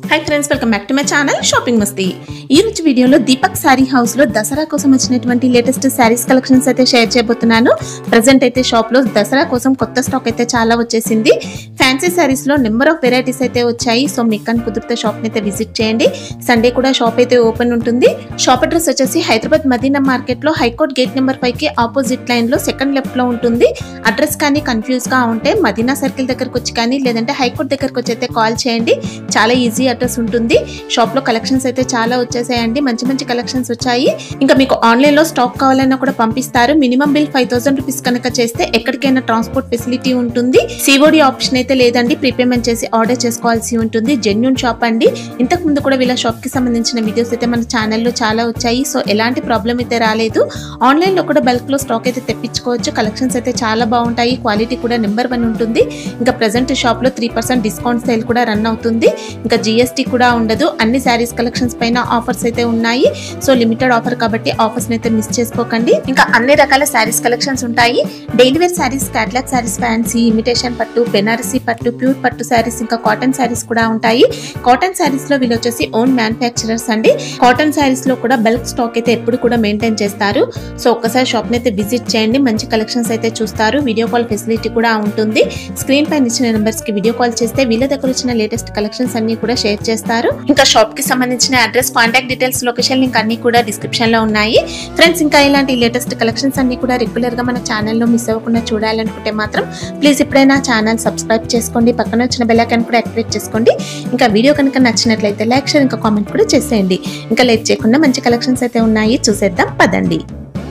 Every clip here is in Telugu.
High friends welcome back to my channel shopping మస్తీ ఈ రోజు వీడియోలో దీపక్ శారీ హౌస్ లో దసరా కోసం వచ్చినటువంటి లేటెస్ట్ శారీస్ కలెక్షన్స్ అయితే షేర్ చేయబోతున్నాను ప్రజెంట్ అయితే షాప్ లో దసరా కోసం కొత్త స్టాక్ అయితే చాలా వచ్చేసింది ఫ్యాన్సీ శారీస్ లో నెంబర్ ఆఫ్ వెరైటీస్ అయితే వచ్చాయి సో మీకు కానీ కుదిరితే షాప్ అయితే విజిట్ చేయండి సండే కూడా షాప్ అయితే ఓపెన్ ఉంటుంది షాప్ అడ్రస్ వచ్చేసి హైదరాబాద్ మదీనా మార్కెట్ లో హైకోర్ట్ గేట్ నెంబర్ ఫైవ్ కి ఆపోజిట్ లైన్ లో సెకండ్ లెఫ్ట్ లో ఉంటుంది అడ్రస్ కానీ కన్ఫ్యూజ్ గా ఉంటే మదీనా సర్కిల్ దగ్గరకు వచ్చి కానీ లేదంటే హైకోర్ట్ దగ్గరకు వచ్చి అయితే కాల్ చేయండి చాలా ఈజీ అడ్రస్ ఉంటుంది షాప్ లో కలెక్షన్స్ అయితే చాలా వచ్చేసాయండి మంచి మంచి కలెక్షన్స్ వచ్చాయి ఇంకా మీకు ఆన్లైన్ లో స్టాక్ కావాలన్నా కూడా పంపిస్తారు minimum bill five thousand rupees కనుక చేస్తే ఎక్కడికైనా ట్రాన్స్పోర్ట్ ఫెసిలిటీ ఉంటుంది సిఓడి ఆప్షన్ అయితే లేదండి ప్రీపేమెంట్ చేసి ఆర్డర్ చేసుకోవాల్సి ఉంటుంది జెన్యున్ షాప్ అండి ఇంతకు ముందు కూడా వీళ్ళ షాప్ కి సంబంధించిన వీడియోస్ అయితే మన ఛానల్లో చాలా వచ్చాయి సో ఎలాంటి ప్రాబ్లం అయితే రాలేదు ఆన్లైన్ లో కూడా బల్క్ లో స్టాక్ అయితే తెప్పించుకోవచ్చు కలెక్షన్స్ అయితే చాలా బాగుంటాయి క్వాలిటీ కూడా నెంబర్ వన్ ఉంటుంది ఇంకా ప్రజెంట్ షాప్ లో త్రీ పర్సెంట్ డిస్కౌంట్ సేల్ కూడా రన్ అవుతుంది ఇంకా జిఎస్టీ కూడా ఉండదు అన్ని శారీస్ కలెక్షన్స్ పైన ఆఫర్స్ అయితే ఉన్నాయి సో లిమిటెడ్ ఆఫర్ కాబట్టి ఆఫర్స్ అయితే మిస్ చేసుకోకండి ఇంకా అన్ని రకాల శారీస్ కలెక్షన్స్ ఉంటాయి daily wear saris catalogue saris fancy imitation పట్టు బెనారసీ పట్టు ప్యూర్ పట్టు శారీస్ ఇంకా కాటన్ శారీస్ కూడా ఉంటాయి కాటన్ శారీస్ లో వీళ్ళు వచ్చేసి ఓన్ మ్యానుఫ్యాక్చరర్స్ అండి కాటన్ శారీస్ లో కూడా బల్క్ స్టాక్ అయితే ఎప్పుడు కూడా మెయింటైన్ చేస్తారు సో ఒక్కసారి షాప్ అయితే విజిట్ చేయండి మంచి కలెక్షన్స్ అయితే చూస్తారు వీడియో కాల్ ఫెసిలిటీ కూడా ఉంటుంది స్క్రీన్ పైన ఇచ్చిన నెంబర్స్ కి వీడియో కాల్ చేస్తే వీళ్ళ దగ్గర వచ్చిన లేటెస్ట్ కలెక్షన్స్ అన్ని కూడా షేర్ చేస్తారు ఇంకా షాప్ కి సంబంధించిన address contact details location link అన్ని కూడా డిస్క్రిప్షన్ లో ఉన్నాయి ఫ్రెండ్స్ ఇంకా ఇలాంటి లేటెస్ట్ కలెక్షన్స్ అన్ని కూడా రెగ్యులర్ గా మన ఛానల్లో మిస్ అవ్వకుండా చూడాలనుకుంటే మాత్రం ప్లీజ్ ఇప్పుడైనా ఛానల్ సబ్స్క్రైబ్ చేసుకోండి పక్కన వచ్చిన బెల్ ఐకాన్ కూడా యాక్టివేట్ చేసుకోండి ఇంకా వీడియో కనుక నచ్చినట్లయితే లైక్ షేర్ ఇంకా కామెంట్ కూడా చేసేయండి ఇంకా లేట్ చేయకుండా మంచి కలెక్షన్స్ అయితే ఉన్నాయి చూసేద్దాం పదండి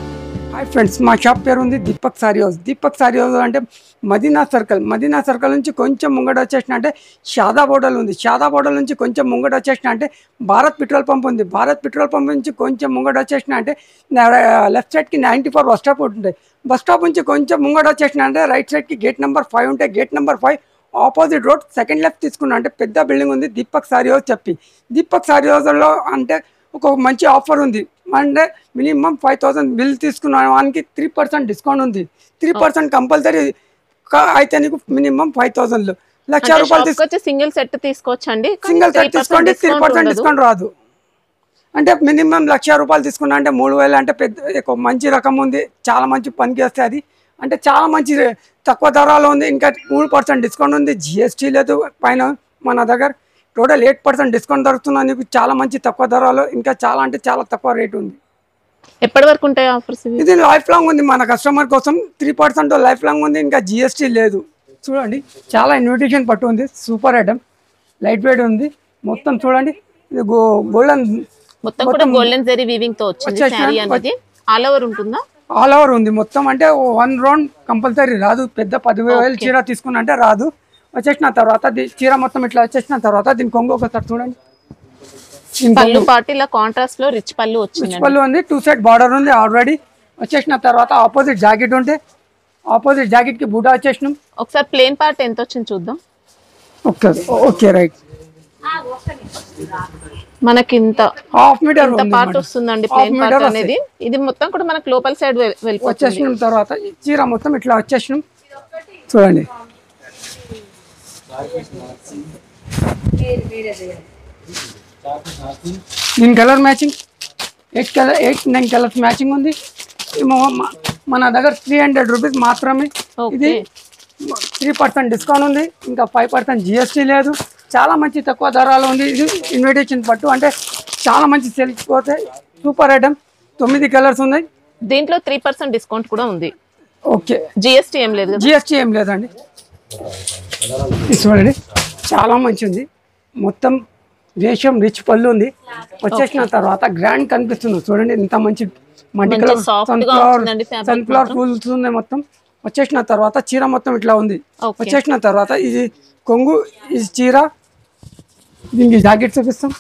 హాయ్ ఫ్రెండ్స్ మా షాప్ పేరు ఉంది దీపక్ సారీ హౌస్ దీపక్ సారీ హౌస్ అంటే మదీనా సర్కిల్ మదీనా సర్కిల్ నుంచి కొంచెం ముంగట వచ్చేసిన అంటే షాదా బోడల్ ఉంది షాదా బోడల్ నుంచి కొంచెం ముంగట వచ్చేసిన అంటే భారత్ పెట్రోల్ పంప్ ఉంది భారత్ పెట్రోల్ పంప్ నుంచి కొంచెం ముంగట వచ్చేసిన అంటే లెఫ్ట్ సైడ్కి నైంటీ ఫోర్ బస్ స్టాప్ ఉంటుంది బస్ స్టాప్ నుంచి కొంచెం ముంగట వచ్చేసిన అంటే రైట్ సైడ్కి గేట్ నెంబర్ ఫైవ్ ఉంటే gate number five opposite road second left తీసుకున్నా అంటే పెద్ద బిల్డింగ్ ఉంది దీపక్ సారీ హౌస్ చెప్పి దీపక్ సారీ హౌస్లో అంటే ఒక మంచి ఆఫర్ ఉంది అంటే మినిమం ఫైవ్ థౌసండ్ బిల్ తీసుకున్న వానికి త్రీ పర్సెంట్ డిస్కౌంట్ ఉంది త్రీ పర్సెంట్ కంపల్సరీ అయితే నీకు మినిమం ఫైవ్ థౌసండ్లు లక్ష రూపాయలు తీసుకు వచ్చి సింగిల్ సెట్ తీసుకోవచ్చండి కానీ సింగిల్ సెట్ 3% తీసుకోండి త్రీ discount పర్సెంట్ ఉండదు. డిస్కౌంట్ రాదు అంటే మినిమం లక్ష రూపాయలు తీసుకున్నా అంటే మూడు వేలు అంటే పెద్ద ఒక మంచి రకం ఉంది చాలా మంచి పనికి వస్తుంది అది అంటే చాలా మంచి తక్కువ ధరలో ఉంది ఇంకా మూడు పర్సెంట్ డిస్కౌంట్ ఉంది జిఎస్టీ లేదు పైన మన దగ్గర టోటల్ ఎయిట్ పర్సెంట్ డిస్కౌంట్ దొరుకుతుంది నీకు చాలా మంచి తక్కువ ధరలో ఇంకా చాలా అంటే చాలా తక్కువ రేట్ ఉంది ఎప్పటి వరకు ఉంటాయి ఆఫర్స్ ఇవి ఇది లైఫ్ లాంగ్ ఉంది మన కస్టమర్ కోసం త్రీ పర్సెంట్ లైఫ్ లాంగ్ ఉంది ఇంకా జిఎస్టీ లేదు చూడండి చాలా ఇన్విటేషన్ పట్టు ఉంది సూపర్ ఐటమ్ లైట్ వెయిట్ ఉంది మొత్తం చూడండి ఇది గో గోల్డెన్ మొత్తం కూడా గోల్డెన్ జరీ వీవింగ్ తో వచ్చింది వచ్చేసిన- శారీ అనేది ఆల్ ఓవర్ ఉంటుందా ఆల్ ఓవర్ ఉంది మొత్తం అంటే వన్ రౌండ్ కంపల్సరీ రాదు పెద్ద పదివేలు చీర తీసుకున్నా అంటే రాదు వచ్చేసిన తర్వాత దీ- చీర మొత్తం ఇట్లా వచ్చేసిన తర్వాత దీని కొంగు ఒకసారి చూడండి దీని పళ్ళు పాటు ఇలా కాంట్రాస్ట్ లో రిచ్ పళ్ళు వచ్చిందండి పళ్ళు ఉంది టూ సైడ్ బార్డర్ ఉంది ఆల్రెడీ వచ్చేసిన తర్వాత ఆపోజిట్ జాకెట్ ఉంటే ఆపోజిట్ జాకెట్ కి బూటా వచ్చేసినాం ఒకసారి ప్లేన్ పార్ట్ ఎంత వచ్చింది చూద్దాం ఓకే ఓకే రైట్ మనకి ఇంత హాఫ్ మీటర్ ఇంత పార్ట్ వస్తుందండి ప్లేన్ పార్ట్ అనేది ఇది మొత్తం కూడా మనకు లోపల సైడ్ వెళ్ళిపోతుంది వచ్చేసిన తర్వాత ఈ చీర మొత్తం ఇట్లా వచ్చేసినాం చూడండి దీని colour matching eight colour eight nine colours matching ఉంది ఈ మొ- మ- మన దగ్గర త్రీ హండ్రెడ్ రూపీస్ మాత్రమే ఇది త్రీ పర్సెంట్ డిస్కౌంట్ ఉంది ఇంకా ఫైవ్ పర్సెంట్ జిఎస్టీ లేదు చాలా మంచి తక్కువ ధరలో ఉంది ఇది ఇన్విటేషన్ పట్టు అంటే చాలా మంచి సెల్ పోతే సూపర్ ఐటమ్ తొమ్మిది కలర్స్ ఉన్నాయి దీంట్లో త్రీ పర్సెంట్ డిస్కౌంట్ కూడా ఉంది ఓకే జిఎస్టీ ఏం లేదు కదా జిఎస్టీ ఏం లేదండి ఇది చూడండి చాలా మంచి ఉంది మొత్తం రేషం రిచ్ పళ్ళు ఉంది వచ్చేసిన తర్వాత గ్రాండ్ కనిపిస్తుంది చూడండి ఇంత మంచి మల్టీ మంచి కలర్ soft గా సన్ఫ్లవర్ వచ్చిందండి fabric సన్ఫ్లవర్ ఫుల్స్ ఉంది మొత్తం వచ్చేసిన తర్వాత చీర మొత్తం ఇట్లా ఉంది Okay. వచ్చేసిన తర్వాత ఇది కొంగు ఇది చీర దీనికి జాకెట్ చూపిస్తాం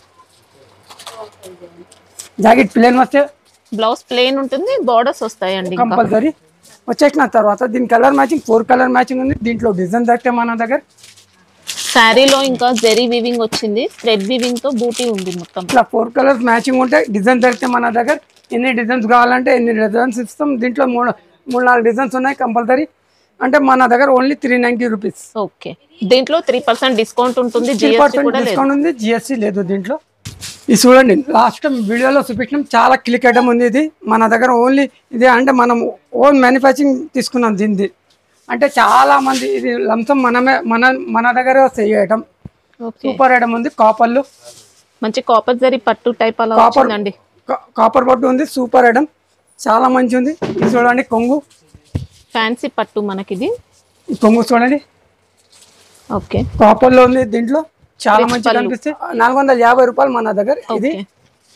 జాకెట్ ప్లేన్ వస్తే బ్లౌజ్ ప్లేన్ ఉంటుంది బార్డర్స్ వస్తాయండి ఇంకా కంపల్సరీ వచ్చేసిన తర్వాత దీని colour matching four colour matching ఉంది దీంట్లో డిజైన్ దొరికితే మన దగ్గర శారీలో ఇంకా జెరీ వీవింగ్ వచ్చింది థ్రెడ్ వీవింగ్ తో బూటీ ఉంది మొత్తం ఇట్లా ఫోర్ కలర్స్ మ్యాచింగ్ ఉంటే డిజైన్ దొరికితే మన దగ్గర ఎన్ని డిజైన్స్ కావాలంటే ఎన్ని డిజైన్స్ ఇస్తాం దీంట్లో మూడు మూడు నాలుగు డిజైన్స్ ఉన్నాయి కంపల్సరీ అంటే మన దగ్గర only three ninety rupees okay దీంట్లో త్రీ పర్సెంట్ డిస్కౌంట్ ఉంటుంది త్రీ జిఎస్టీ పర్సెంట్ కూడా లేదు డిస్కౌంట్ ఉంది జిఎస్టీ లేదు దీంట్లో ఇది చూడండి లాస్ట్ టైం వీడియోలో చూపించినాం చాలా క్లిక్ ఐటమ్ ఉంది ఇది మన దగ్గర ఓన్లీ ఇది అంటే మనం ఓన్ మ్యానుఫ్యాక్చరింగ్ తీసుకున్నాం దీనిది అంటే చాలా మంది ఇది లంసం మనమే మన మన దగ్గరే వస్తాయి ఐటమ్ ఓకే సూపర్ ఐటమ్ ఉంది కాపర్లు మంచి కాపర్ జరీ పట్టు టైప్ అలా కాపర్ వచ్చిందండి కా- కాపర్ పట్టు ఉంది సూపర్ ఐటమ్ చాలా మంచి ఉంది ఇది చూడండి కొంగు ఫ్యాన్సీ పట్టు మనకిది ఈ కొంగు చూడండి ఓకే కాపర్ లో ఉంది దీంట్లో చాలా Rich మంచి పళ్ళు. కనిపిస్తాయి నాలుగు వందల యాభై రూపాయలు మన దగ్గర ఇది ఓకే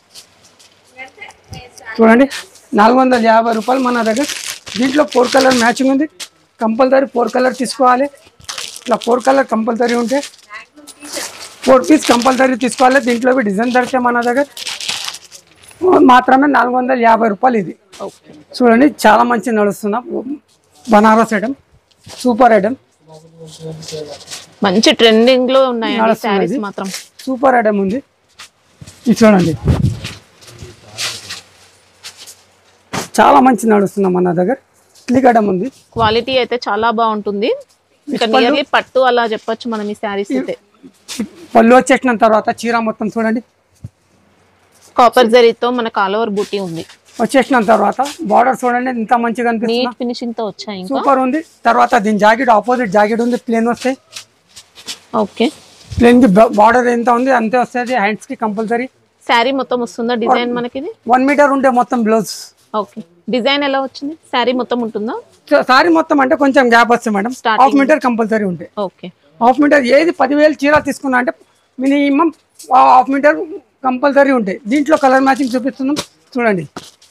చూడండి నాలుగు వందల యాభై రూపాయలు మన దగ్గర దీంట్లో ఫోర్ కలర్ మ్యాచింగ్ ఉంది కంపల్సరీ ఫోర్ కలర్ తీసుకోవాలి ఇట్లా ఫోర్ కలర్ కంపల్సరీ ఉంటే ఫోర్ పీస్ కంపల్సరీ తీసుకోవాలి దీంట్లో డిజైన్ దొరికితే మన దగ్గర మాత్రమే నాలుగు వందల యాభై రూపాయలు ఇది ఓకే చూడండి చాలా మంచి నడుస్తున్నా బనారస్ ఐటమ్ సూపర్ ఐటమ్ మంచి ట్రెండింగ్ లో ఉన్నాయండి నడుస్తుంది శారీస్ ఇది. మాత్రం సూపర్ ఐటమ్ ఉంది ఇది చూడండి చాలా మంచి నడుస్తున్నా మన దగ్గర క్లిక్ ఐటమ్ ఉంది క్వాలిటీ అయితే చాలా బాగుంటుంది ఇంకా నియర్లీ పట్టు అలా చెప్పొచ్చు మనం ఈ శారీస్ అయితే పళ్ళు వచ్చేసిన తర్వాత చీర మొత్తం చూడండి కాపర్ జరీతో మనకు ఆల్ ఓవర్ బూటీ ఉంది వచ్చేసిన తర్వాత బార్డర్ చూడండి ఇంత మంచిగా అనిపిస్తుంది నీట్ ఫినిషింగ్ తో వచ్చాయి ఇంకా సూపర్ ఉంది తర్వాత దీని జాకెట్ ఆపోజిట్ జాకెట్ ఉంది ప్లేన్ వస్తాయి ఓకే ప్లేన్ కి బార్డర్ ఎంత ఉంది అంతే వస్తుంది హ్యాండ్స్ కి కంపల్సరీ శారీ మొత్తం వస్తుందా డిజైన్ మనకిది వన్ మీటర్ ఉంటే మొత్తం బ్లౌజ్ ఓకే డిజైన్ ఎలా వచ్చింది శారీ మొత్తం ఉంటుందా సారీ మొత్తం అంటే కొంచెం గ్యాప్ వస్తుంది madam Starting. Half metre compulsory ఉంటాయి ఓకే హాఫ్ మీటర్ ఏది పదివేలు చీర తీసుకున్నా అంటే మినిమం హాఫ్ మీటర్ కంపల్సరీ ఉంటాయి దీంట్లో కలర్ మ్యాచింగ్ చూపిస్తున్నాం చూడండి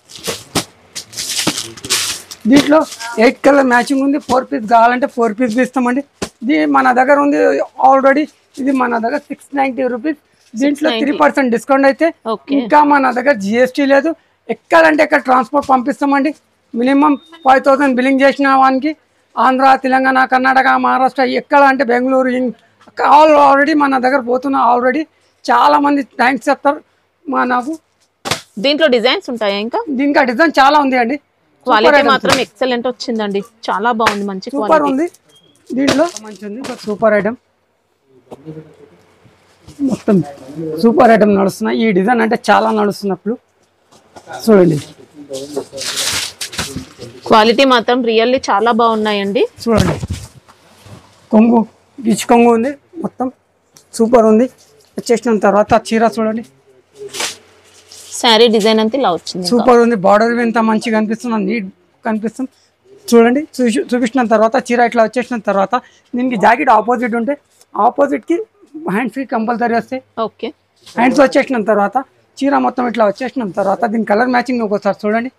దీంట్లో ఎయిట్ కలర్ మ్యాచింగ్ ఉంది ఫోర్ పీస్ కావాలంటే ఫోర్ పీస్ ఇస్తామండి ఇది మన దగ్గర ఉంది ఆల్రెడీ ఇది మన దగ్గర సిక్స్ నైంటీ రూపీస్ దీంట్లో త్రీ పర్సెంట్ డిస్కౌంట్ అయితే ఓకే ఇంకా మన దగ్గర జిఎస్టీ లేదు ఎక్కడంటే ఎక్కడ ట్రాన్స్పోర్ట్ పంపిస్తామండి మినిమం ఫైవ్ థౌసండ్ బిల్లింగ్ చేసిన వానికి ఆంధ్ర తెలంగాణ కర్ణాటక మహారాష్ట్ర ఎక్కడ అంటే బెంగళూరు ఇం- ఆల్ ఆల్రెడీ మన దగ్గర పోతున్నా ఆల్రెడీ చాలా మంది థ్యాంక్స్ చెప్తారు మా నాకు దీంట్లో డిజైన్స్ ఉంటాయా ఇంకా దీనికి డిజైన్ చాలా ఉంది అండి క్వాలిటీ మాత్రం ఎక్సలెంట్ వచ్చిందండి చాలా బాగుంది మంచి సూపర్ క్వాలిటీ ఉంది దీంట్లో మంచి ఉంది సూపర్ ఐటమ్ మొత్తం సూపర్ ఐటమ్ నడుస్తున్నాయి ఈ డిజైన్ అంటే చాలా నడుస్తున్నప్పుడు చూడండి క్వాలిటీ మాత్రం రియల్లీ చాలా బాగున్నాయండి చూడండి కొంగు గిచ్ కొంగు ఉంది మొత్తం సూపర్ ఉంది వచ్చేసిన తర్వాత చీర చూడండి శారీ డిజైన్ అంతా ఇలా వచ్చింది ఇంకా. సూపర్ ఉంది బార్డర్ ఎంత మంచిగా కనిపిస్తుంది నీట్ కనిపిస్తుంది చూడండి చూసి చూపించిన తర్వాత చీర ఇట్లా వచ్చేసిన తర్వాత దీనికి జాకెట్ ఆపోజిట్ ఉంటే ఆపోజిట్కి హ్యాండ్స్కి కంపల్సరీ వస్తాయి ఓకే హ్యాండ్స్ వచ్చేసిన తర్వాత చీర మొత్తం ఇట్లా వచ్చేసిన తర్వాత దీని కలర్ మ్యాచింగ్ ఒకసారి చూడండి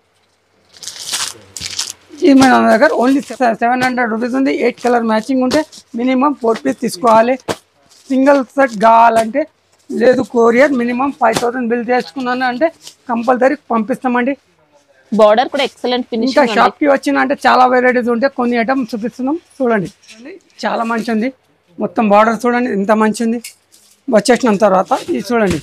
ఇది మన దగ్గర ఓన్లీ సెవెన్ హండ్రెడ్ రూపీస్ ఉంది ఎయిట్ కలర్ మ్యాచింగ్ ఉంటే మినిమం ఫోర్ పీస్ తీసుకోవాలి సింగిల్ సెట్ కావాలంటే లేదు courier minimum five thousand bill చేసుకున్నాను అంటే కంపల్సరీ పంపిస్తామండి బార్డర్ కూడా ఎక్సలెంట్ ఇంకా ఫినిషింగ్ షాప్కి వచ్చిన అంటే చాలా వెరైటీస్ ఉంటాయి కొన్ని ఐటమ్స్ చూపిస్తున్నాం చూడండి చాలా మంచి ఉంది మొత్తం బార్డర్ చూడండి ఎంత మంచి ఉంది వచ్చేసిన తర్వాత ఇది చూడండి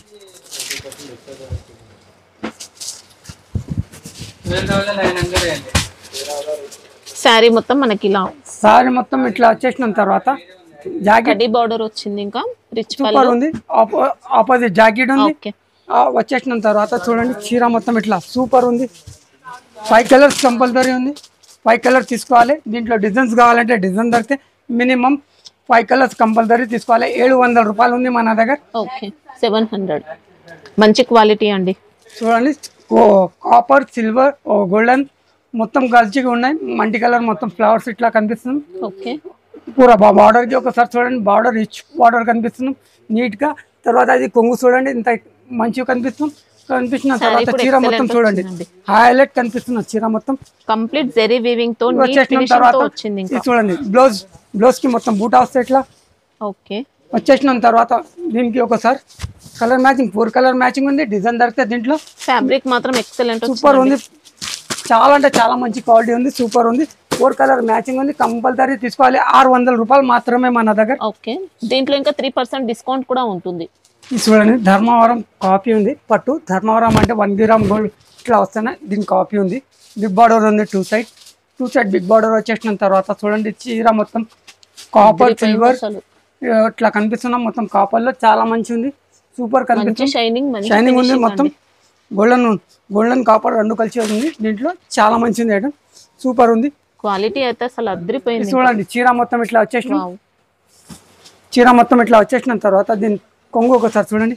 శారీ మొత్తం మనకి ఇలా సారీ మొత్తం ఇట్లా వచ్చేసిన తర్వాత జాకెట్ కడ్డీ బార్డర్ వచ్చింది ఇంకా రిచ్ సూపర్ ఉంది ఆపో- ఆపోజిట్ జాకెట్ ఉంది ఓకే ఆ, వచ్చేసిన తర్వాత చూడండి చీర మొత్తం ఇట్లా సూపర్ ఉంది ఫైవ్ కలర్స్ కంపల్సరీ ఉంది ఫైవ్ కలర్స్ తీసుకోవాలి దీంట్లో డిజైన్స్ కావాలంటే డిజైన్ దొరికితే మినిమం ఫైవ్ కలర్స్ కంపల్సరీ తీసుకోవాలి ఏడు వందల రూపాయలు ఉంది మన దగ్గర ఓకే సెవెన్ హండ్రెడ్ మంచి క్వాలిటీ అండి చూడండి ఓ కాపర్ సిల్వర్ ఓ గోల్డెన్ మొత్తం కలిసిగా ఉన్నాయి మల్టీ కలర్ మొత్తం ఫ్లవర్స్ ఇట్లా కనిపిస్తుంది ఓకే పూరా బార్డర్కి ఒకసారి చూడండి బార్డర్ రిచ్ బార్డర్ కనిపిస్తుంది నీట్గా తర్వాత అది కొంగు చూడండి ఇంత మంచిగా కనిపిస్తుంది కనిపించిన తర్వాత కూడా చీర మొత్తం excellent చూడండి వచ్చిందండి. హైలైట్ కనిపిస్తుంది చీర మొత్తం కంప్లీట్ జెరీ వీవింగ్ తో నీట్ వచ్చేసిన ఫినిషింగ్ తర్వాత తో వచ్చింది ఇంకా ఇది చూడండి బ్లౌజ్ బ్లౌజ్ కి మొత్తం బూటా వస్తాయి ఇట్లా ఓకే వచ్చేసిన తర్వాత దీనికి ఒకసారి colour matching four colour matching ఉంది డిజైన్ దొరికితే దీంట్లో ఫ్యాబ్రిక్ మాత్రం ఎక్సలెంట్ సూపర్ ఉంది చాలా అంటే చాలా మంచి క్వాలిటీ ఉంది సూపర్ ఉంది ఫోర్ కలర్ మ్యాచింగ్ ఉంది కంపల్సరీ తీసుకోవాలి ఆరు వందల రూపాయలు మాత్రమే మన దగ్గర ఓకే దీంట్లో ఇంకా త్రీ పర్సెంట్ డిస్కౌంట్ కూడా ఉంటుంది ఇది చూడండి ధర్మవరం కాపీ ఉంది పట్టు ధర్మవరం అంటే వన్ గ్రామ్ గోల్డ్ ఇట్లా వస్తున్నాయి దీని కాపీ ఉంది బిగ్ బార్డర్ ఉంది two side two side big border వచ్చేసిన తర్వాత చూడండి చీర మొత్తం కాపర్ అదిరిపోయింది సిల్వర్ అసలు ఇట్లా కనిపిస్తున్నాం మొత్తం కాపర్ లో చాలా మంచి ఉంది సూపర్ మంచి కనిపిస్తుంది షైనింగ్ మంచి షైనింగ్ ఉంది finishing మొత్తం అండి. గోల్డెన్ గోల్డెన్ కాపర్ రెండు కలిసి ఉంది దీంట్లో చాలా మంచి ఉంది ఐటమ్ సూపర్ ఉంది క్వాలిటీ అయితే అసలు ఇది అద్దరిపోయింది చూడండి చీర మొత్తం ఇట్లా వచ్చేసిన వావ్. చీర మొత్తం ఇట్లా వచ్చేసిన తర్వాత దీని కొంగు ఒకసారి చూడండి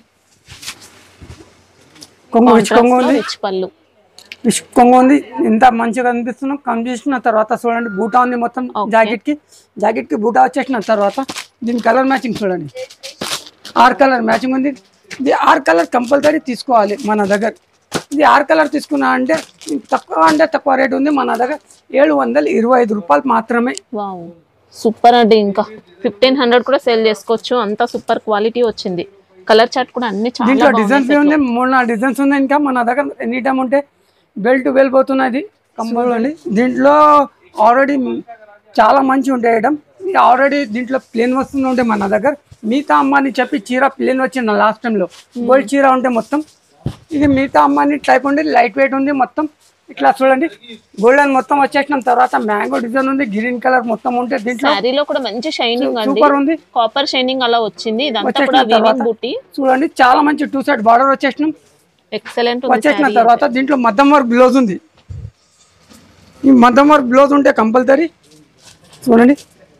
కొంగు విచ్ Contrast కొంగు లో ఉంది rich పళ్ళు విచ్ కొంగు ఉంది ఇంత మంచిగా కనిపిస్తున్నాం కనిపించిన తర్వాత చూడండి బూటా ఉంది మొత్తం Okay. జాకెట్ కి జాకెట్ కి బూటా వచ్చేసిన తర్వాత దీని కలర్ మ్యాచింగ్ చూడండి ఆర్ కలర్ మ్యాచింగ్ ఉంది ఇది ఆర్ కలర్ కంపల్సరీ తీసుకోవాలి మన దగ్గర ఇది ఆర్ కలర్ తీసుకున్నా అంటే తక్కువ అంటే తక్కువ రేట్ ఉంది మన దగ్గర ఏడు వందల ఇరవై ఐదు రూపాయలు మాత్రమే వావ్ సూపర్ అండి ఇంకా ఫిఫ్టీన్ హండ్రెడ్ కూడా సేల్ చేసుకోవచ్చు అంత సూపర్ క్వాలిటీ వచ్చింది కలర్ చార్ట్ కూడా అన్ని చాలా దీంట్లో బాగున్నాయి డిజైన్స్ set లో. ఉంది మూడు నాలుగు డిజైన్స్ ఉన్నాయి ఇంకా మన దగ్గర ఎనీ టైం ఉంటే బెల్ట్ వెళ్ళిపోతున్నది కంపల్ అండి దీంట్లో ఆల్రెడీ చాలా మంచి ఉంటాయి ఐటమ్ ఆల్రెడీ దీంట్లో ప్లేన్ వస్తుంది ఉంటే మన దగ్గర మిగతా అమ్మాని చెప్పి చీర ప్లేన్ వచ్చింది లాస్ట్ టైంలో గోల్డ్ చీర ఉంటే మొత్తం ఇది మిగతా అమ్మాని టైప్ ఉంది లైట్ వెయిట్ ఉంది మొత్తం ఇట్లా చూడండి గోల్డెన్ మొత్తం వచ్చేసిన తర్వాత మ్యాంగో డిజైన్ ఉంది గ్రీన్ కలర్ మొత్తం ఉంటే దీంట్లో శారీలో కూడా మంచి షైనింగ్ అండి సూపర్ ఉంది కాపర్ షైనింగ్ అలా వచ్చింది ఇదంతా వచ్చేసిన కూడా తర్వాత వీవింగ్ బూటీ చూడండి చాలా మంచి టూ సైడ్ బార్డర్ వచ్చేసినాం ఎక్సలెంట్ ఉంది వచ్చేసిన saree తర్వాత దీంట్లో మద్దం వర్క్ బ్లౌజ్ ఉంది ఈ మద్దం వర్క్ బ్లౌజ్ ఉంటే కంపల్సరీ చూడండి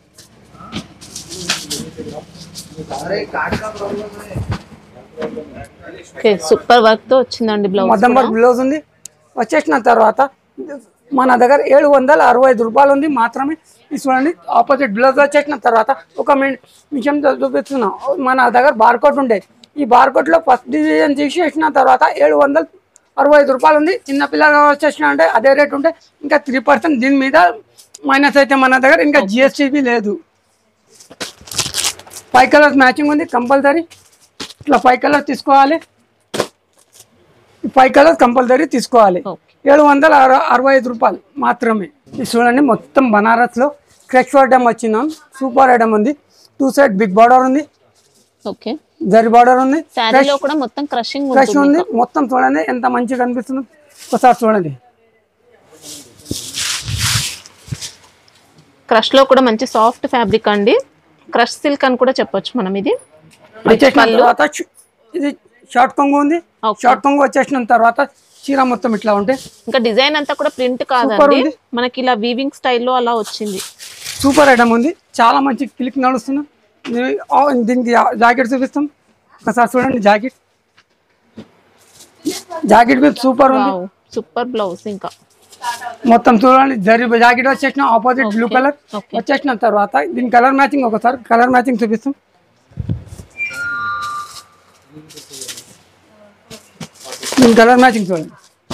ఓకే సూపర్ వర్క్ తో వచ్చిందండి బ్లౌజ్ మద్దం వర్క్ బ్లౌజ్ ఉంది వచ్చేసిన తర్వాత మన దగ్గర ఏడు వందల అరవై ఐదు రూపాయలు ఉంది మాత్రమే ఇది చూడండి ఆపోజిట్ బ్లౌజ్ వచ్చేసిన తర్వాత ఒక మి- నిమిషం చూపిస్తున్నాం మన దగ్గర బార్కోట్ ఉండేది ఈ బార్కోట్ లో ఫస్ట్ డివిజన్ తీసేసిన తర్వాత ఏడు వందల అరవై ఐదు రూపాయలు ఉంది చిన్న పిల్లలు వచ్చేసిన అంటే అదే రేట్ ఉంటే ఇంకా త్రీ పర్సెంట్ దీని మీద మైనస్ అయితే మన దగ్గర ఇంకా జిఎస్టీ లేదు ఫైవ్ కలర్స్ మ్యాచింగ్ ఉంది కంపల్సరీ ఇట్లా ఫైవ్ కలర్స్ తీసుకోవాలి ఫైవ్ కలర్స్ కంపల్సరీ తీసుకోవాలి ఓకే ఏడు వందల అర- అరవై ఐదు రూపాయలు మాత్రమే ఇది చూడండి మొత్తం బనారస్లో క్రష్ ఐటమ్ వచ్చిందాం సూపర్ ఐటమ్ ఉంది టూ సైడ్ బిగ్ బార్డర్ ఉంది ఓకే జరి బార్డర్ ఉంది శారీలో కూడా మొత్తం క్రషింగ్ క్రష్ ఉంది మొత్తం చూడండి ఎంత మంచిగా కనిపిస్తుంది ఒకసారి చూడండి క్రష్ లో కూడా మంచి సాఫ్ట్ ఫ్యాబ్రిక్ అండి క్రష్ సిల్క్ అని కూడా చెప్పొచ్చు మనం ఇది వచ్చేసిన తర్వాత ష- ఇది షార్ట్ కొంగు ఉంది Okay. షార్ట్ కొంగు వచ్చేసిన తర్వాత చీర మొత్తం ఇట్లా ఉంటే ఇంకా డిజైన్ అంతా కూడా ప్రింట్ Super కాదండి ఉంది. మనకి ఇలా వీవింగ్ స్టైల్లో అలా వచ్చింది సూపర్ ఐటమ్ ఉంది చాలా మంచి క్లిక్ నడుస్తుంది ఇది- ఆ, దీనికి జాకెట్ చూపిస్తాం ఒకసారి చూడండి జాకెట్ జాకెట్ మీద సూపర్ ఉంది వావ్ సూపర్ బ్లౌజ్ ఇంకా మొత్తం చూడండి జరి జాకెట్ వచ్చేసిన opposite blue Okay, colour okay. వచ్చేసిన తర్వాత దీని కలర్ మ్యాచింగ్ ఒకసారి కలర్ మ్యాచింగ్ చూపిస్తాం దీని కలర్ మ్యాచింగ్ చూడండి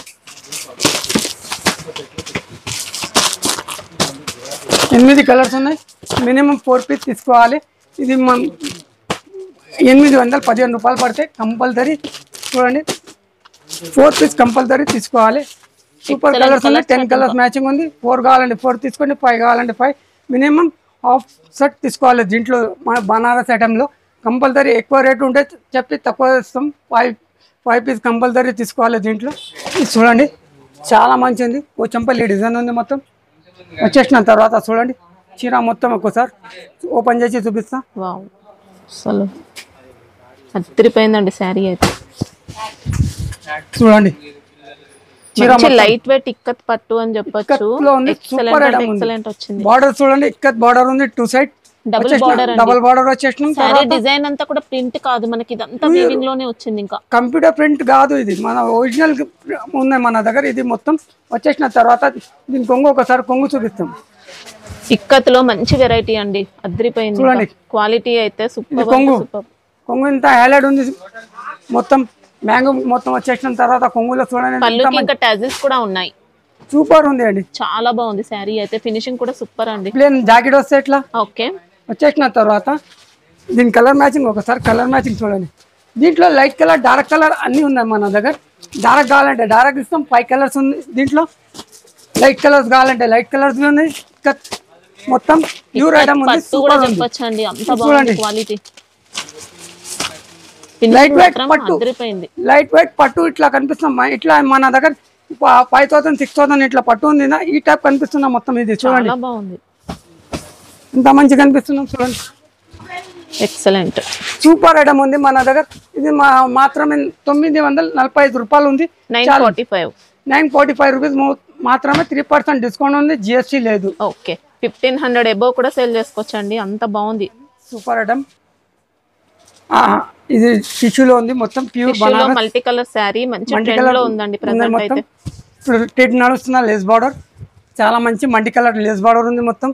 ఎనిమిది కలర్స్ ఉన్నాయి మినిమం ఫోర్ పీస్ తీసుకోవాలి ఇది మన ఎనిమిది వందల పదిహేను రూపాయలు పడితే కంపల్సరీ చూడండి ఫోర్ పీస్ కంపల్సరీ తీసుకోవాలి సూపర్ Excellent కలర్స్ ఉన్నాయి colours టెన్ కలర్స్ మ్యాచింగ్ ఉంది ఫోర్ కావాలంటే ఫోర్ తీసుకోండి ఫైవ్ కావాలంటే ఫైవ్ మినిమం హాఫ్ సెట్ తీసుకోవాలి దీంట్లో మన బనారస్ ఐటెంలో కంపల్సరీ ఎక్కువ రేట్ ఉంటే చెప్పి తక్కువ ఇస్తాం ఫైవ్ ఫైవ్ పీస్ కంపల్సరీ తీసుకోవాలి దీంట్లో ఇది చూడండి చాలా మంచి ఉంది ఓ చంపల్లి డిజైన్ ఉంది మొత్తం వచ్చేసిన తర్వాత చూడండి చీర మొత్తం ఒక్కసారి ఓపెన్ చేసి చూపిస్తా వావ్ అసలు అదిరిపోయిందండి శారీ అయితే చూడండి చీర మంచి లైట్ వెయిట్ ఇక్కత్ పట్టు అని చెప్పొచ్చు లో ఉంది సూపర్ ఎక్సలెంట్ ఐటమ్ అంటే ఉంది ఎక్సలెంట్ వచ్చింది బార్డర్ చూడండి ఇక్కత్ బార్డర్ ఉంది టూ సైడ్ Double border అండి. డబల్ బార్డర్ వచ్చేసినాం శారీ డిజైన్ అంతా కూడా ప్రింట్ కాదు మనకి ఇదంతా వీవింగ్ లోనే వచ్చింది ఇంకా కంప్యూటర్ ప్రింట్ కాదు ఇది మన ఒరిజినల్ ఉన్నాయి మన దగ్గర ఇది మొత్తం వచ్చేసిన తర్వాత దీని కొంగు ఒకసారి కొంగు చూపిస్తాం ఇక్కత్ లో మంచి వెరైటీ అండి అదిరిపోయింది చూడండి. క్వాలిటీ అయితే సూపర్ కొంగు. సూపర్ కొంగు ఇంత హైలైట్ ఉంది మొత్తం మ్యాంగో మొత్తం వచ్చేసిన తర్వాత కొంగులో చూడండి పళ్ళుకి ఇంకా టాజిల్స్ కూడా ఉన్నాయి సూపర్ ఉంది అండి చాలా బాగుంది శారీ అయితే ఫినిషింగ్ కూడా సూపర్ అండి ప్లేన్ జాకెట్ వస్తే ఎట్లా ఓకే వచ్చేసిన తర్వాత దీని కలర్ మ్యాచింగ్ ఒకసారి కలర్ మ్యాచింగ్ చూడండి దీంట్లో లైట్ కలర్ డార్క్ కలర్ అన్నీ ఉన్నాయి మన దగ్గర డార్క్ కావాలంటే డార్క్ ఇస్తాం ఫైవ్ కలర్స్ ఉంది దీంట్లో లైట్ కలర్స్ కావాలంటే లైట్ కలర్స్ ఉన్నాయి ఇంకా మొత్తం ప్యూర్ ఐటమ్ ఉంది పట్టు కూడా సూపర్ ఉంది చెప్పొచ్చు అండి అంత చూడండి. బాగుంది క్వాలిటీ Light weight మాత్రం పట్టు. అదిరిపోయింది లైట్ వెయిట్ పట్టు ఇట్లా కనిపిస్తాం మ- ఇట్లా మన దగ్గర ఫైవ్ థౌసండ్ సిక్స్ థౌసండ్ ఇట్లా పట్టు ఉంది నా? ఈ టైప్ కనిపిస్తున్నా మొత్తం ఇది చూడండి చాలా బాగుంది ఇంత మంచిగా కనిపిస్తున్నాం చూడండి ఎక్సలెంట్ సూపర్ ఐటమ్ ఉంది మన దగ్గర ఇది మా మాత్రమే తొమ్మిది వందల నలభై ఐదు రూపాయలు ఉంది nine forty five nine forty five rupees మాత్రమే త్రీ పర్సెంట్ డిస్కౌంట్ ఉంది జిఎస్టీ లేదు ఓకే ఫిఫ్టీన్ హండ్రెడ్ ఎబో కూడా సేల్ చేసుకోవచ్చండి అంత బాగుంది సూపర్ ఐటమ్ ఇది టిష్యూలో ఉంది మొత్తం ప్యూర్ టిష్యూలో మల్టీ కలర్ శారీ మంచి ట్రెండ్ లో ఉందండి ప్రజెంట్ మొత్తం అయితే ఇప్పుడు టెట్ నడుస్తున్న లేస్ బార్డర్ చాలా మంచి మల్టీ కలర్ లేస్ బార్డర్ ఉంది మొత్తం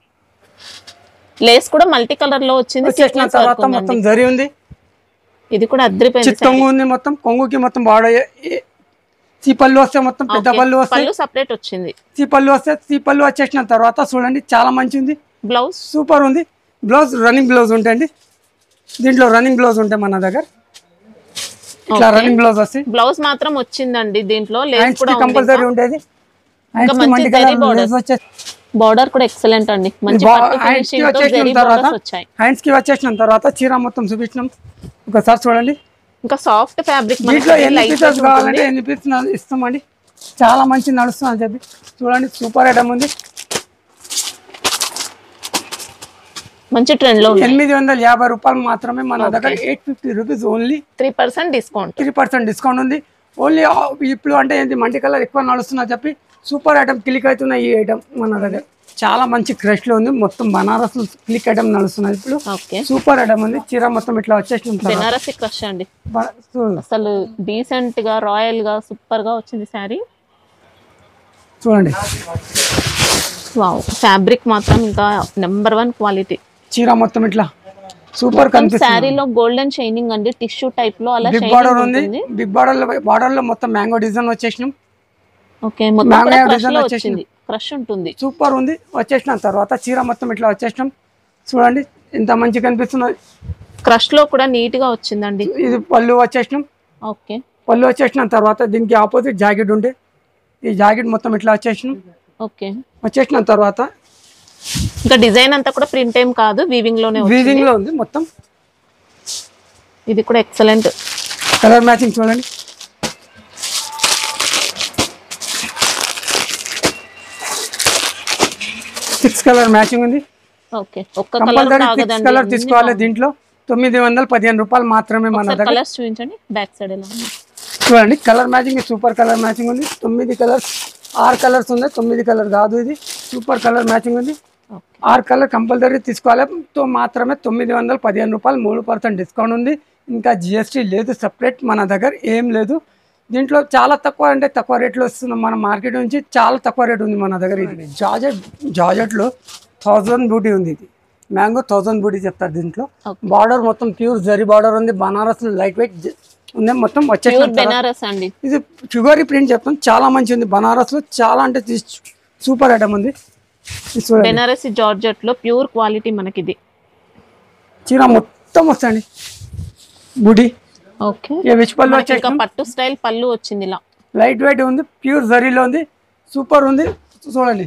లేస్ కూడా మల్టీ కలర్ లో వచ్చింది వచ్చేసిన sequence work తర్వాత ఉందండి. మొత్తం జరి ఉంది ఇది కూడా అద్రిపోయింది చిత్ కొంగు ఉంది మొత్తం కొంగుకి మొత్తం బార్డర్ సీ పళ్ళు వస్తే మొత్తం పెద్ద Okay. పళ్ళు వస్తాయి పళ్ళు సపరేట్ వచ్చింది సీ పళ్ళు వస్తే సీ పళ్ళు వచ్చేసిన తర్వాత చూడండి చాలా మంచి ఉంది బ్లౌజ్ సూపర్ ఉంది బ్లౌజ్ రన్నింగ్ బ్లౌజ్ ఉంటాయండి దీంట్లో రన్నింగ్ బ్లౌజ్ ఉంటాయి మన దగ్గర ఇట్లా Okay. రన్నింగ్ బ్లౌజ్ వస్తాయి బ్లౌజ్ మాత్రం వచ్చిందండి దీంట్లో లేస్ హ్యాండ్స్ కూడా కి కంపల్సరీ ఉండేది హ్యాండ్స్ కి మంచి మంచి జరీ కలర్ borders. లేస్ వచ్చే బార్డర్ కూడా ఎక్సలెంట్ అండి మంచి పట్టు హ్యాండ్స్ కి ఫినిషింగ్ తో వచ్చేసిన జరీ తర్వాత బోర్డర్స్ వచ్చాయి హ్యాండ్స్ కి వచ్చేసిన తర్వాత చీర మొత్తం చూపించినాం ఒకసారి చూడండి ఇంకా సాఫ్ట్ ఫ్యాబ్రిక్ దీంట్లో ఎన్ని లైట్ పీసెస్ కావాలంటే ఎన్ని పీసెస్ ఇస్తామండి చాలా మంచి నడుస్తుంది అని చెప్పి చూడండి సూపర్ ఐటమ్ ఉంది మంచి ట్రెండ్ లో ఉంది ఎనిమిది వందల యాభై రూపాయలు మాత్రమే మన దగ్గర eight fifty rupees only three percent discount three percent discount ఉంది ఓన్లీ ఇప్పుడు అంటే ఏంటి మల్టీ కలర్ ఎక్కువ నడుస్తున్నా చెప్పి సూపర్ ఐటమ్ క్లిక్ అవుతున్న ఈ ఐటమ్ మన దగ్గర చాలా మంచి క్రష్ లో ఉంది మొత్తం బనారస్ క్లిక్ ఐటమ్ నడుస్తున్నది ఇప్పుడు ఓకే సూపర్ ఐటమ్ ఉంది చీర మొత్తం ఇట్లా వచ్చేసిన తర్వాత బెనారసి క్రష్ అండి బ- చూడండి అసలు డీసెంట్ గా రాయల్ గా సూపర్ గా వచ్చింది శారీ చూడండి వావ్ ఫ్యాబ్రిక్ మాత్రం ఇంకా నెంబర్ వన్ క్వాలిటీ చీర మొత్తం ఇట్లా సూపర్ కనిపిస్తుంది శారీలో గోల్డెన్ షైనింగ్ అండి టిష్యూ టైప్ లో అలా బిగ్ బార్డర్ షైనింగ్ ఉంది ఉంటుంది బిగ్ బార్డర్ లో బార్డర్ లో మొత్తం మ్యాంగో డిజైన్ వచ్చేసినాం ఓకే మొత్తం Mango కూడా క్రష్ design లో వచ్చేసింది. వచ్చింది క్రష్ ఉంటుంది సూపర్ ఉంది వచ్చేసిన తర్వాత చీర మొత్తం ఇట్లా వచ్చేసినాం చూడండి ఎంత మంచి కనిపిస్తున్నది క్రష్ లో కూడా నీట్ గా వచ్చిందండి ఇది పళ్ళు వచ్చేసినాం ఓకే పళ్ళు వచ్చేసిన తర్వాత దీనికి ఆపోజిట్ జాకెట్ ఉండే ఈ జాకెట్ మొత్తం ఇట్లా వచ్చేసినాం ఓకే వచ్చేసిన తర్వాత ఇంకా డిజైన్ అంతా కూడా ప్రింట్ ఏం కాదు వీవింగ్ లోనే వచ్చింది వీవింగ్ లో ఉంది మొత్తం ఇది కూడా ఎక్సలెంట్ కలర్ మ్యాచింగ్ చూడండి సిక్స్ కలర్ మ్యాచింగ్ ఉంది ఓకే ఒక్క కలర్ కంపల్సరీ సిక్స్ ఆగదండి కలర్ తీసుకోవాలి దీంట్లో తొమ్మిది వందల పదిహేను రూపాయలు మాత్రమే మన దగ్గర కలర్స్ చూపించండి బ్యాక్ సైడ్ ఎలా ఉంది చూడండి colour matching super colour matching ఉంది తొమ్మిది కలర్స్ ఆరు కలర్స్ ఉంది తొమ్మిది కలర్ కాదు ఇది సూపర్ కలర్ మ్యాచింగ్ ఉంది ఓకే ఆరు కలర్ కంపల్సరీ తీసుకోవాలి తో మాత్రమే తొమ్మిది వందల పదిహేను రూపాయలు మూడు పర్సెంట్ డిస్కౌంట్ ఉంది ఇంకా జిఎస్టీ లేదు సపరేట్ మన దగ్గర ఏం లేదు దీంట్లో చాలా తక్కువ అంటే తక్కువ రేట్లో వస్తున్నాం మన మార్కెట్ నుంచి చాలా తక్కువ రేట్ ఉంది మన దగ్గర ఇది జాజెట్ జాజెట్లో థౌజండ్ బూటీ ఉంది ఇది మ్యాంగో థౌజండ్ బూటీ చెప్తారు దీంట్లో Okay. బార్డర్ మొత్తం ప్యూర్ జరీ బార్డర్ ఉంది బనారస్ లైట్ వెయిట్ ఉంది మొత్తం వచ్చేసిన ప్యూర్ బెనారస్ అండి ఇది షుగరీ ప్రింట్ చెప్తాం చాలా మంచి ఉంది బనారస్లో చాలా అంటే సూపర్ ఐటమ్ ఉంది ఇది చూడండి బెనారసి జార్జెట్ లో ప్యూర్ క్వాలిటీ మనకి ఇది చీర మొత్తం వస్తాయండి బుడి ఓకే ఇక విచ్ పళ్ళు మనకి ఇంకా వచ్చేసి పట్టు స్టైల్ పళ్ళు వచ్చింది ఇలా లైట్ వెయిట్ ఉంది ప్యూర్ జరీలో ఉంది సూపర్ ఉంది చూడండి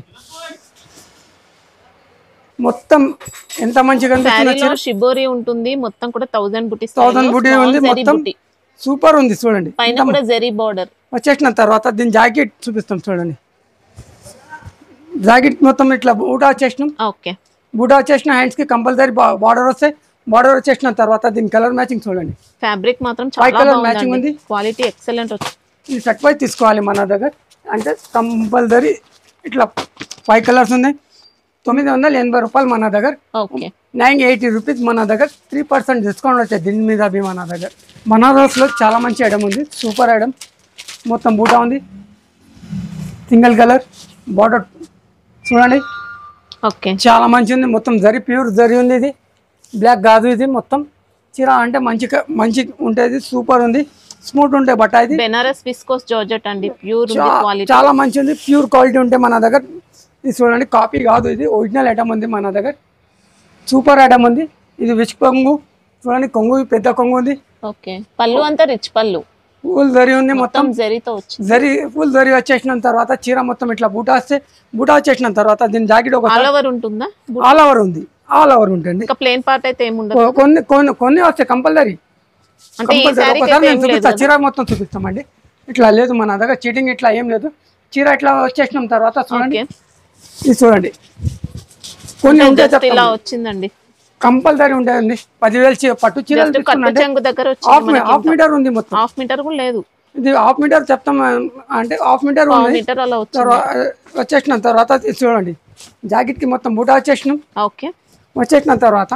మొత్తం ఎంత మంచిగా కనిపిస్తుంది శారీలో షిబోరి ఉంటుంది మొత్తం కూడా థౌసండ్ బుటీ థౌసండ్ బుటీ ఉంది మొత్తం సూపర్ ఉంది చూడండి పైన కూడా జరీ బార్డర్ వచ్చేసిన తర్వాత దీని జాకెట్ చూపిస్తాం చూడండి జాకెట్ మొత్తం ఇట్లా బూటా వచ్చేసినాం ఓకే బూటా వచ్చేసిన హ్యాండ్స్కి కంపల్సరీ బార్డర్ వస్తాయి బార్డర్ వచ్చేసిన తర్వాత దీని కలర్ మ్యాచింగ్ చూడండి ఫ్యాబ్రిక్ మాత్రం White చాలా colour matching బాగుంది ఉంది. క్వాలిటీ ఎక్సలెంట్ వచ్చింది ఇది సర్టిఫైడ్ తీసుకోవాలి మన దగ్గర అంటే కంపల్సరీ ఇట్లా ఫైవ్ కలర్స్ ఉన్నాయి తొమ్మిది వందల ఎనభై రూపాయలు మన దగ్గర ఓకే నైన్ ఎయిటీ రూపీస్ మన దగ్గర త్రీ పర్సెంట్ డిస్కౌంట్ వచ్చాయి దీని మీద అవి మన దగ్గర బనారస్లో చాలా మంచి ఐటమ్ ఉంది సూపర్ ఐటమ్ మొత్తం బూటా ఉంది సింగిల్ కలర్ బార్డర్ చూడండి ఓకే చాలా మంచి ఉంది మొత్తం జరి ప్యూర్ జరి ఉంది ఇది బ్లాక్ కాదు ఇది మొత్తం చీర అంటే మంచి మంచి ఉంటుంది సూపర్ ఉంది స్మూత్ ఉంటే బట్ట ఇది బెనారస్ విస్కోస్ జార్జెట్ అండి ప్యూర్ ఉంది చా- క్వాలిటీ చాలా మంచి ఉంది ప్యూర్ క్వాలిటీ ఉంటే మన దగ్గర ఇది చూడండి కాపీ కాదు ఇది ఒరిజినల్ ఐటమ్ ఉంది మన దగ్గర సూపర్ ఐటమ్ ఉంది ఇది విచ్ కొంగు చూడండి కొంగు పెద్ద కొంగు ఉంది ఓకే పళ్ళు అంతా రిచ్ పళ్ళు ఫుల్ జరి ఉంది మొత్తం మొత్తం జరీతో వచ్చింది జరి ఫుల్ జరి వచ్చేసిన తర్వాత చీర మొత్తం ఇట్లా బూటా వస్తే బూటా వచ్చేసిన తర్వాత దీని జాకెట్ ఒక ఆల్ ఓవర్ ఉంటుందా ఆల్ ఓవర్ ఉంది ఆల్ ఓవర్ ఉంటుంది ఇంకా ప్లేన్ పార్ట్ అయితే ఏముండదు కొ- కొన్ని కొన్ని కొన్ని వస్తాయి కంపల్సరీ అంటే ఈ కంపల్సరీ శారీకి ఒకసారి అయితే నేను ఏం లేదు చూపిస్తా చీర మొత్తం చూపిస్తామండి ఇట్లా లేదు మన దగ్గర చీటింగ్ ఇట్లా ఏం లేదు చీర ఇట్లా వచ్చేసినాం తర్వాత చూడండి ఓకే ఇది చూడండి కొన్ని ఉంటాయి జస్ట్ ఇలా చెప్తాను వచ్చిందండి కంపల్సరీ ఉంటాయండి పదివేలు చీర పట్టు చీరలు జస్ట్ కట్టు తీసుకున్నంటే చెంగు దగ్గర హాఫ్ వచ్చింది హాఫ్ మీటర్ ఉంది మొత్తం హాఫ్ మీటర్ కూడా లేదు ఇది హాఫ్ మీటర్ చెప్తాం అంటే హాఫ్ మీటర్ హాఫ్ ఉంది మీటర్ అలా వచ్చింది తర్వాత వచ్చేసిన తర్వాత ఇది చూడండి జాకెట్ కి మొత్తం బూటా వచ్చేసినాం ఓకే వచ్చేసిన తర్వాత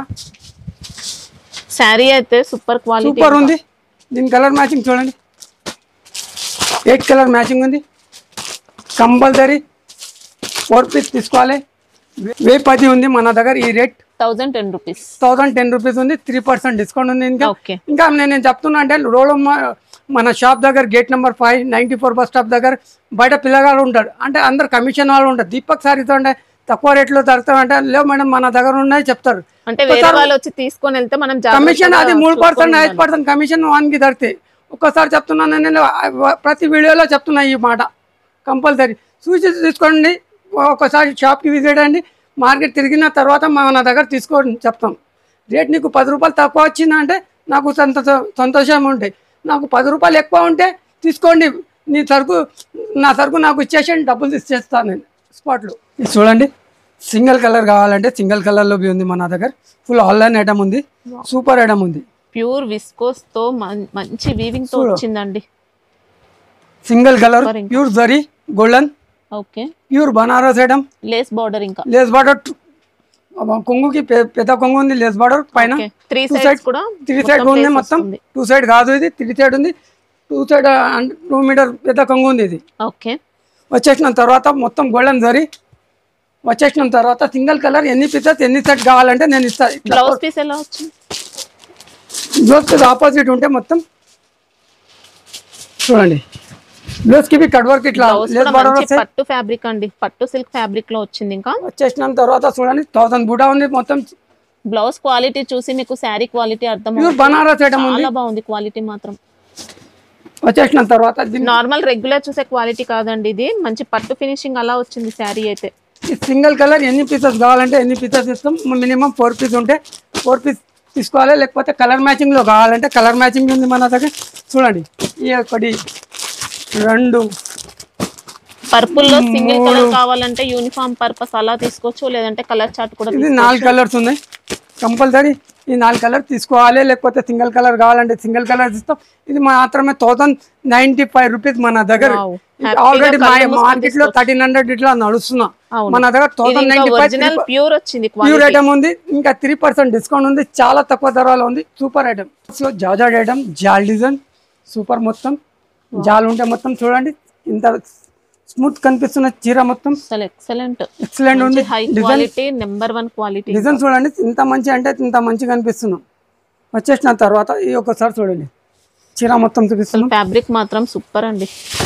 శారీ అయితే సూపర్ క్వాలిటీ సూపర్ ఉంది దీని కలర్ మ్యాచింగ్ చూడండి ఎయిట్ కలర్ మ్యాచింగ్ ఉంది కంపల్సరీ ఫోర్ పీస్ తీసుకోవాలి వే- వెయ్యి పది ఉంది మన దగ్గర ఈ rate thousand ten rupees thousand ten rupees ఉంది త్రీ పర్సెంట్ డిస్కౌంట్ ఉంది ఇంకా ఓకే ఇంకా నేను నేను చెప్తున్నా అంటే రోడ్ మన షాప్ దగ్గర gate number five ninety four bus stop దగ్గర బయట పిల్లగాడు ఉంటాడు అంటే అందరు కమిషన్ వాళ్ళు ఉంటారు దీపక్ సారీతో అంటే తక్కువ రేట్లో దొరుకుతాయి అంటే లేవు మేడం మన దగ్గర ఉన్నాయి చెప్తారు అంటే వేరే వాళ్ళు వచ్చి తీసుకొని వెళ్తే మనం కమిషన్ జాగ్రత్తగా అది మూడు చూసుకొని పర్సెంట్ ఐదు ఉండాలి. పర్సెంట్ కమిషన్ వానికి దొరికితే ఒక్కసారి చెప్తున్నాను నేను ప్రతి వీడియోలో చెప్తున్నా ఈ మాట కంపల్సరీ చూసి తీసుకోండి ఒకసారి షాప్కి విజిట్ అండి మార్కెట్ తిరిగిన తర్వాత మన దగ్గర తీసుకోండి చెప్తాం రేట్ నీకు పది రూపాయలు తక్కువ వచ్చిందంటే నాకు సంతోష సంతోషం ఉంటాయి నాకు పది రూపాయలు ఎక్కువ ఉంటే తీసుకోండి నీ సరుకు నా సరుకు నాకు ఇచ్చేసి డబ్బులు ఇచ్చేస్తాను నేను స్పాట్లో ఇది చూడండి సింగిల్ కలర్ కావాలంటే సింగిల్ కలర్లో ఉంది మన దగ్గర ఫుల్ ఆన్లైన్ ఐటమ్ ఉంది సూపర్ ఐటమ్ ఉంది ప్యూర్ విస్కోస్ తో మం- మంచి వీవింగ్ తో చూడు. వచ్చిందండి సింగిల్ కలర్ Super ఇంకా. Pure zari golden okay pure Banaras item lace border ఇంకా లేస్ బార్డర్ కొంగుకి పె- పెద్ద కొంగు ఉంది లేస్ బార్డర్ పైన త్రీ Two సైడ్స్ sides- కూడా త్రీ సైడ్ ఉంది lace మొత్తం వస్తుంది. టూ సైడ్ కాదు ఇది త్రీ సైడ్ ఉంది టూ సైడ్ టూ మీటర్ పెద్ద కొంగు ఉంది ఇది ఓకే వచ్చేసిన తర్వాత మొత్తం గోల్డెన్ జరీ వచ్చేసిన తర్వాత సింగిల్ కలర్ ఎన్ని పీసెస్ ఎన్ని సెట్ కావాలంటే నేను ఇస్తాను ఇట్లా బ్లౌజ్ పీస్ ఎలా వచ్చింది బ్లౌజ్ ఆపోజిట్ ఉంటే మొత్తం చూడండి బ్లౌజ్ కి కట్ వర్క్ ఇట్లా బ్లౌజ్ లేస్ కూడా బార్డర్ మంచి వస్తాయి పట్టు ఫ్యాబ్రిక్ అండి పట్టు సిల్క్ ఫ్యాబ్రిక్ లో వచ్చింది ఇంకా వచ్చేసిన తర్వాత చూడండి థౌసండ్ బూటా ఉంది మొత్తం బ్లౌజ్ క్వాలిటీ చూసి మీకు శారీ క్వాలిటీ అర్థం ప్యూర్ బనారస్ ఐటమ్ ఉంది చాలా బాగుంది క్వాలిటీ మాత్రం వచ్చేసిన తర్వాత దీన్ని నార్మల్ రెగ్యులర్ చూసే క్వాలిటీ కాదండి ఇది మంచి పట్టు ఫినిషింగ్ అలా వచ్చింది శారీ అయితే సింగిల్ కలర్ ఎన్ని పీసెస్ కావాలంటే ఎన్ని పీసెస్ ఇస్తాం మినిమం ఫోర్ పీస్ ఉంటే ఫోర్ పీస్ తీసుకోవాలి లేకపోతే కలర్ మ్యాచింగ్ లో కావాలంటే కలర్ మ్యాచింగ్ ఉంది మన దగ్గర చూడండి ఈ ఒకటి రెండు పర్పుల్ లో సింగిల్ కలర్ కావాలంటే యూనిఫామ్ పర్పస్ అలా తీసుకోవచ్చు లేదంటే కలర్ చార్ట్ కూడా ఇది నాలుగు కలర్స్ ఉన్నాయి కంపల్సరీ ఈ నాలుగు కలర్ తీసుకోవాలి లేకపోతే సింగిల్ కలర్ కావాలంటే సింగిల్ కలర్ ఇస్తాం ఇది మాత్రమే థౌసండ్ నైన్టీ ఫైవ్ రూపీస్ మన దగ్గర Wow. Happy ఆల్రెడీ గా కళ్ళు మూసుకొని మార్కెట్ లో థర్టీన్ హండ్రెడ్ ఇట్లా నడుస్తున్నా అవును. మన దగ్గర thousand ninety original five pure వచ్చింది ప్యూర్ క్వాలిటీ ఐటమ్ ఉంది ఇంకా త్రీ పర్సెంట్ డిస్కౌంట్ ఉంది చాలా తక్కువ ధరలో ఉంది సూపర్ ఐటమ్ సో జాజాడ్ ఐటమ్ జాల్ డిజైన్ సూపర్ మొత్తం జాల్ ఉంటే మొత్తం చూడండి ఇంత స్మూత్ కనిపిస్తున్న చీర మొత్తం అసలు ఎక్సలెంట్ ఎక్సలెంట్ ఉంది high design quality number one quality design చూడండి ఇంత మంచి అంటే ఇంత మంచిగా కనిపిస్తున్నాం వచ్చేసిన తర్వాత ఈ ఒకసారి చూడండి చీర మొత్తం చూపిస్తున్నాం ఫ్యాబ్రిక్ మాత్రం సూపర్ అండి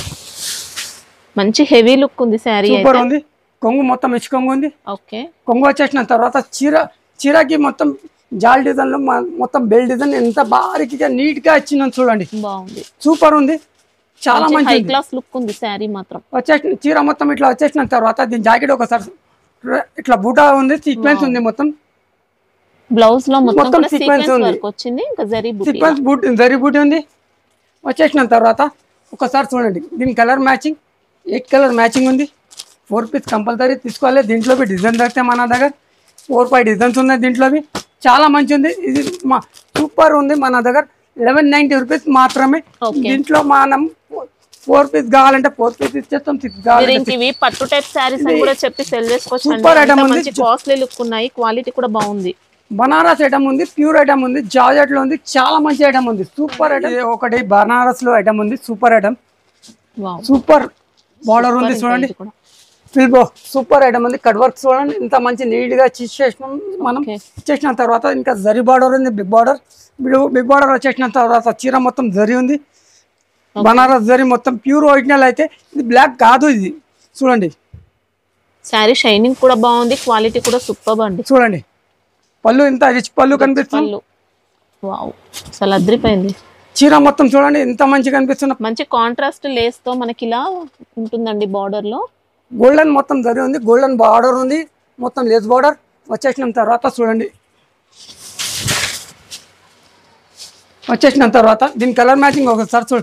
మంచి హెవీ లుక్ ఉంది శారీ సూపర్ అయితే ఉంది కొంగు మొత్తం ఇచ్చి కొంగు ఉంది ఓకే కొంగు వచ్చేసిన తర్వాత చీర చీరకి మొత్తం జాల్ డిజైన్ లో మ- మొత్తం బెల్ డిజైన్ ఎంత బారీకిగా నీట్ గా ఇచ్చిందని చూడండి బాగుంది సూపర్ ఉంది చాలా మంచి హై క్లాస్ లుక్ ఉంది శారీ మాత్రం వచ్చేసిన చీర మొత్తం ఇట్లా వచ్చేసిన తర్వాత దీని జాకెట్ ఒకసారి ర- ఇట్లా బూటా ఉంది సీక్వెన్స్ ఉంది మొత్తం బ్లౌజ్ లో మొత్తం మొత్తం కూడా sequence సీక్వెన్స్ ఉంది. వర్క్ వచ్చింది ఇంకా జరీ బుటీ సీక్వెన్స్ బూట్ జరీ బూటీ ఉంది వచ్చేసిన తర్వాత ఒకసారి చూడండి దీని colour matching eight colour matching ఉంది ఫోర్ పీస్ కంపల్సరీ తీసుకోవాలి దీంట్లో డిజైన్ దొరికితే మన దగ్గర ఫోర్ ఫైవ్ డిజైన్స్ ఉన్నాయి దీంట్లోవి చాలా మంచి ఉంది ఇది మా సూపర్ ఉంది మన దగ్గర లెవెన్ నైంటీ రూపీస్ మాత్రమే Okay. దీంట్లో మనం ఫోర్ పీస్ కావాలంటే ఫోర్ పీస్ ఇచ్చేస్తాం సిక్స్ మీరు కావాలంటే ఇంక ఇవి పట్టు టైప్ శారీస్ అని కూడా చెప్పి సెల్ చేసుకోవచ్చు Super అండి item అంత ఉంది. మంచి కాస్ట్లీ లుక్ ఉన్నాయి క్వాలిటీ కూడా బాగుంది బనారస్ ఐటమ్ ఉంది ప్యూర్ ఐటమ్ ఉంది జార్జెట్ లో ఉంది చాలా మంచి ఐటమ్ ఉంది సూపర్ ఐటమ్ ఒకటి బనారస్ లో ఐటమ్ ఉంది super item wow super border ఉంది చూడండి ఫిల్బో సూపర్ ఐటమ్ ఉంది కట్ వర్క్ చూడండి ఇంత మంచి నీట్ గా చేసినాం మనం Okay. చేసిన తర్వాత ఇంకా జరీ బార్డర్ ఉంది బిగ్ బార్డర్ బిగ్ బార్డర్ వచ్చేసిన తర్వాత చీర మొత్తం జరీ ఉంది బనారస్ జరీ మొత్తం ప్యూర్ ఒరిజినల్ అయితే ఇది బ్లాక్ కాదు ఇది చూడండి శారీ షైనింగ్ కూడా బాగుంది క్వాలిటీ కూడా సూపర్ అండి చూడండి పళ్ళు ఇంత రిచ్ పళ్ళు కనిపిస్తుంది పళ్ళు వావ్ అసలు అద్రిపోయింది చీర మొత్తం చూడండి ఎంత మంచిగా కనిపిస్తున్న మంచి కాంట్రాస్ట్ లేస్ తో మనకి ఇలా ఉంటుందండి బార్డర్ లో గోల్డెన్ మొత్తం జరి ఉంది గోల్డెన్ బార్డర్ ఉంది మొత్తం లేస్ బార్డర్ వచ్చేసిన తర్వాత చూడండి వచ్చేసిన తర్వాత దీని కలర్ మ్యాచింగ్ ఒకసారి చూ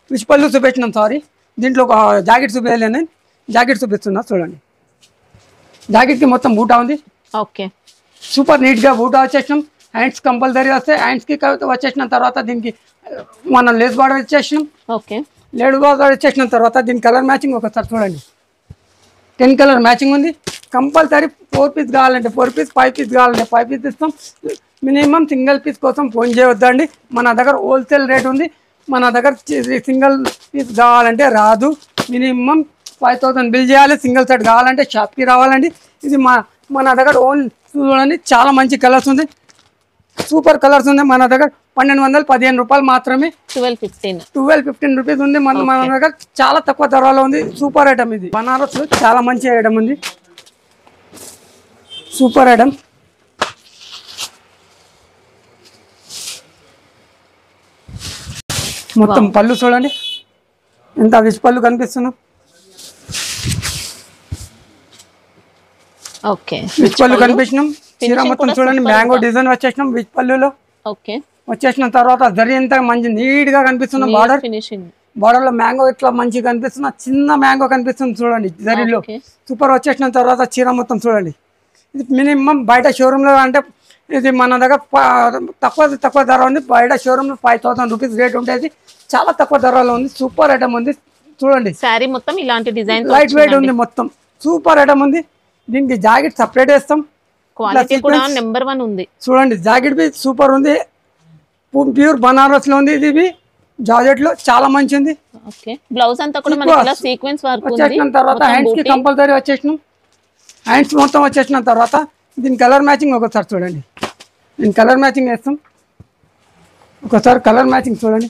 విచ్ పళ్ళు చూపించినాం సారీ దీంట్లో ఒక జాకెట్ చూపించలేదు నేను జాకెట్ చూపిస్తున్నా చూడండి జాకెట్కి మొత్తం బూటా ఉంది ఓకే సూపర్ నీట్గా బూటా వచ్చేసినాం హ్యాండ్స్ కంపల్సరీ వస్తాయి హ్యాండ్స్కి వచ్చేసిన తర్వాత దీనికి మనం లేస్ బార్డర్ ఇచ్చేసినాం ఓకే లేడు బార్డర్ ఇచ్చేసిన తర్వాత దీని కలర్ మ్యాచింగ్ ఒకసారి చూడండి టెన్ కలర్ మ్యాచింగ్ ఉంది కంపల్సరీ ఫోర్ పీస్ కావాలంటే ఫోర్ పీస్ ఫైవ్ పీస్ కావాలంటే ఫైవ్ పీస్ ఇస్తాం మినిమం సింగిల్ పీస్ కోసం ఫోన్ చేయవద్దండి మన దగ్గర హోల్సేల్ రేట్ ఉంది మన దగ్గర సింగిల్ పీస్ కావాలంటే రాదు మినిమం ఫైవ్ థౌసండ్ బిల్ చేయాలి సింగిల్ సెట్ కావాలంటే షాప్కి రావాలండి ఇది మా మన దగ్గర ఓన్ చూడండి చాలా మంచి కలర్స్ ఉంది సూపర్ కలర్స్ ఉంది మన దగ్గర పన్నెండు వందలు పదిహేను రూపాయలు మాత్రమే twelve fifteen twelve fifteen rupees ఉంది మన మన దగ్గర చాలా తక్కువ ధరలో ఉంది సూపర్ ఐటమ్ ఇది బనారస్ చాలా మంచి ఐటమ్ ఉంది సూపర్ ఐటమ్ మొత్తం పళ్ళు చూడండి ఎంత విసి పళ్ళు కనిపిస్తున్నాం ఓకే విచ్ పళ్ళు కనిపించినాం చీర మొత్తం చూడండి మ్యాంగో డిజైన్ వచ్చేసినాం విచ్ పళ్ళులో ఓకే వచ్చేసిన తర్వాత జరి ఎంత మంచి నీట్ గా కనిపిస్తున్నాం బార్డర్ ఫినిషింగ్ బార్డర్ లో మ్యాంగో ఇట్లా మంచిగా కనిపిస్తుంది చిన్న మ్యాంగో కనిపిస్తుంది చూడండి జరీలో ఓకే సూపర్ వచ్చేసిన తర్వాత చీర మొత్తం చూడండి ఇది మినిమం బయట షోరూంలో అంటే ఇది మన దగ్గర ప- తక్కువ తక్కువ ధర ఉంది బయట షోరూంలో ఫైవ్ థౌసండ్ రూపీస్ రేట్ ఉండేది చాలా తక్కువ ధరలో ఉంది సూపర్ ఐటమ్ ఉంది చూడండి శారీ మొత్తం ఇలాంటి డిజైన్ లైట్ వెయిట్ ఉంది మొత్తం సూపర్ ఐటమ్ ఉంది దీనికి జాకెట్ సపరేట్ వేస్తాం క్వాలిటీ sequence- కూడా నెంబర్ వన్ ఉంది చూడండి జాకెట్ బి సూపర్ ఉంది ప్యూర్ బనారస్ లో ఉంది ఇది ఇవి జాకెట్ లో చాలా మంచి ఉంది ఓకే బ్లౌజ్ అంతా కూడా మనకి ఇలా సీక్వెన్స్ వర్క్ ఉంది వచ్చేసిన తర్వాత హ్యాండ్స్ కి కంపల్సరీ వచ్చేసినాం హ్యాండ్స్ మొత్తం వచ్చేసిన తర్వాత దీని కలర్ మ్యాచింగ్ ఒకసారి చూడండి దీని కలర్ మ్యాచింగ్ వేస్తాం ఒకసారి కలర్ మ్యాచింగ్ చూడండి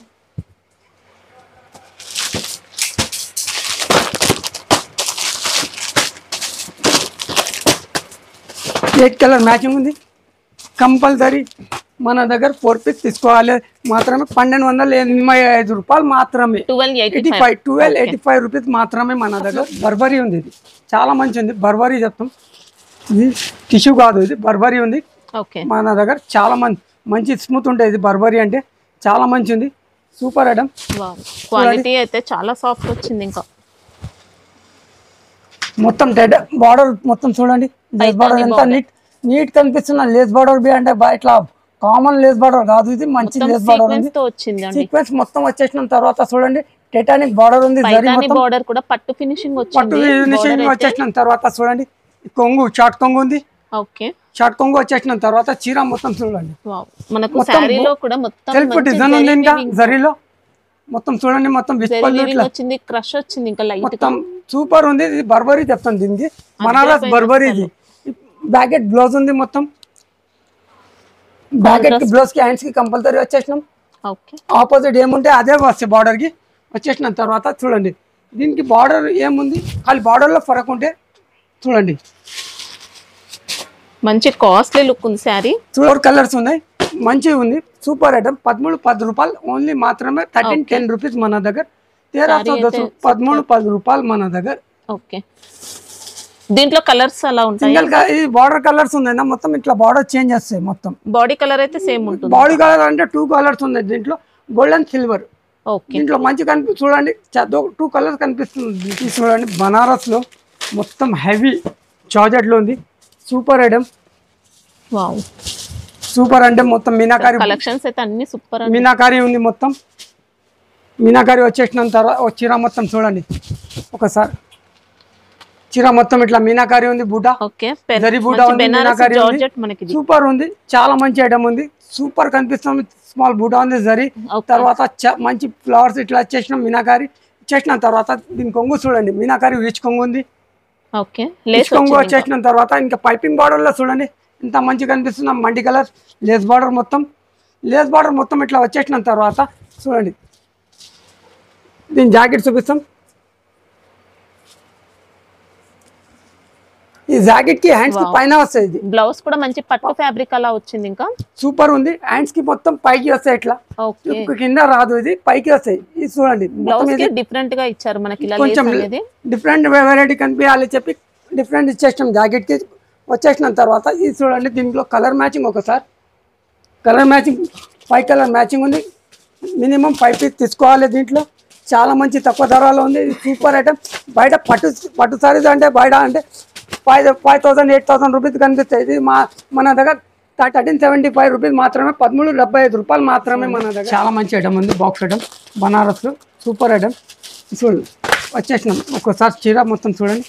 ఎయిట్ కలర్ మ్యాచింగ్ ఉంది కంపల్సరీ మన దగ్గర ఫోర్ పీస్ తీసుకోవాలి మాత్రమే పన్నెండు వందల ఎనభై ఐదు రూపాయలు మాత్రమే twelve eighty eighty five twelve eighty five rupees మాత్రమే మన దగ్గర బర్బరీ ఉంది ఇది చాలా మంచి ఉంది బర్బరీ చెప్తాం ఇది టిష్యూ కాదు ఇది బర్బరీ ఉంది ఓకే మన దగ్గర చాలా మంచి మంచి స్మూత్ ఉంటుంది ఇది బర్బరీ అంటే చాలా మంచి ఉంది సూపర్ ఐటమ్ క్వాలిటీ అయితే చాలా సాఫ్ట్ వచ్చింది ఇంకా మొత్తం డెడ్ బార్డర్ మొత్తం చూడండి లేస్ బార్డర్ ఎంత నీట్ నీట్ కనిపిస్తున్న లేస్ బార్డర్ బి అంటే బా- ఇట్లా కామన్ లేస్ బార్డర్ కాదు ఇది మంచి లేస్ బార్డర్ ఉంది సీక్వెన్స్ తో వచ్చింది అండి సీక్వెన్స్ మొత్తం వచ్చేసిన తర్వాత చూడండి టెటానిక్ బార్డర్ ఉంది జరీ పైతాని మొత్తం బార్డర్ కూడా పట్టు ఫినిషింగ్ పట్టు వచ్చింది ఫినిషింగ్ వచ్చేసిన తర్వాత చూడండి ఈ కొంగు షార్ట్ కొంగు ఉంది ఓకే షార్ట్ కొంగు వచ్చేసిన తర్వాత చీర మొత్తం చూడండి మనకు శారీలో కూడా మొత్తం సెల్ఫ్ మంచి డిజైన్ ఉంది ఇంకా జరీలో మొత్తం చూడండి మొత్తం విస్పల్ weaving ఇట్లా వచ్చింది క్రష్ వచ్చింది ఇంకా లైట్ మొత్తం సూపర్ ఉంది ఇది బర్బరీ చెప్తాను దీనికి బనారస్ బర్బరీ ఇది బ్యాకెట్ బ్లౌజ్ ఉంది మొత్తం బ్యాకెట్ కి బ్లౌజ్ కి హ్యాండ్స్ కి కంపల్సరీ వచ్చేసినాం ఓకే ఆపోజిట్ ఏముంటే అదే వస్తాయి బార్డర్ కి వచ్చేసిన తర్వాత చూడండి దీనికి బార్డర్ ఏముంది ఖాళీ బార్డర్ లో ఫరక్ ఉంటే చూడండి మంచి కాస్ట్లీ లుక్ ఉంది శారీ ఫోర్ కలర్స్ ఉన్నాయి మంచిగా ఉంది సూపర్ ఐటమ్ పదమూడు పది రూపాయలు ఓన్లీ మాత్రమే థర్టీన్ టెన్ రూపీస్ మన దగ్గర తేరా చౌదస్ పదమూడు పది రూపాయలు మన దగ్గర ఓకే దీంట్లో కలర్స్ అలా ఉంటాయి సింగిల్ ఈ బార్డర్ కలర్స్ ఉన్నాయి మొత్తం ఇట్లా బార్డర్ చేంజ్ వస్తాయి మొత్తం బాడీ కలర్ అయితే సేమ్ ఉంటుంది బాడీ కలర్ అంటే టూ కలర్స్ ఉన్నాయి దీంట్లో గోల్డ్ అండ్ సిల్వర్ ఓకే దీంట్లో మంచి కనిపి చూడండి టూ కలర్స్ కనిపిస్తుంది ఇది చూడండి బనారస్ లో మొత్తం హెవీ జార్జెట్ లో ఉంది సూపర్ ఐటమ్ వావ్ సూపర్ అంటే మొత్తం మీనాకారి కలెక్షన్స్ అయితే అన్ని సూపర్ అండి మీనాకారి ఉంది మొత్తం మీనాకారి వచ్చేసిన తర్వాత ఓ చీర మొత్తం చూడండి ఒకసారి చీర మొత్తం ఇట్లా మీనాకారి ఉంది బూటా ఓకే జరీ బూటా ఉంది బెనారస్ మీనాకారి ఉంది జార్జెట్ మనకి ఇది సూపర్ ఉంది చాలా మంచి ఐటమ్ ఉంది సూపర్ కనిపిస్తుంది స్మాల్ బూటా ఉంది జరీ Okay. తర్వాత చ- మంచి ఫ్లవర్స్ ఇట్లా వచ్చేసిన మీనాకారి చేసిన తర్వాత దీని కొంగు చూడండి మీనాకారి రిచ్ కొంగు ఉంది ఓకే రిచ్ లేస్ కొంగు వచ్చింది ఇంకా. వచ్చేసిన తర్వాత ఇంకా పైపింగ్ బార్డర్ లో చూడండి ఎంత మంచి కనిపిస్తుంది మంటి కలర్ లేస్ బార్డర్ మొత్తం లేస్ బార్డర్ మొత్తం ఇట్లా వచ్చేసిన తర్వాత చూడండి దీని జాకెట్ చూపిస్తాం ఈ జాకెట్ కి హ్యాండ్స్ కి పైన వస్తాయి ఇది బ్లౌజ్ కూడా మంచి పట్టు ఫ్యాబ్రిక్ అలా వచ్చింది ఇంకా సూపర్ ఉంది హ్యాండ్స్ కి మొత్తం పైకి వస్తాయి ఇట్లా ఓకే ఇప్పుడు కింద రాదు ఇది పైకి వస్తాయి ఇది చూడండి మొత్తం బ్లౌజ్ ఇది కి డిఫరెంట్ గా ఇచ్చారు మనకి ఇలా లేస్ కొంచెం అనేది డిఫరెంట్ వెరైటీ కనిపించాలి చెప్పి డిఫరెంట్ ఇచ్చేసినాం జాకెట్ కి వచ్చేసిన తర్వాత ఇది చూడండి దీంట్లో కలర్ మ్యాచింగ్ ఒకసారి colour matching five colour matching ఉంది మినిమం ఫైవ్ పీస్ తీసుకోవాలి దీంట్లో చాలా మంచి తక్కువ ధరలో ఉంది ఇది సూపర్ ఐటమ్ బయట పట్టు పట్టు సారీస్ అంటే బయట అంటే five five thousand eight thousand rupees కనిపిస్తాయి ఇది మా మన దగ్గర థర్టీన్ సెవెంటీ ఫైవ్ రూపీస్ మాత్రమే పదమూడు డెబ్బై ఐదు రూపాయలు మాత్రమే మన దగ్గర చాలా మంచి ఐటమ్ ఉంది box item Banaras super item చూడు వచ్చేసినాం ఒక్కసారి చీర మొత్తం చూడండి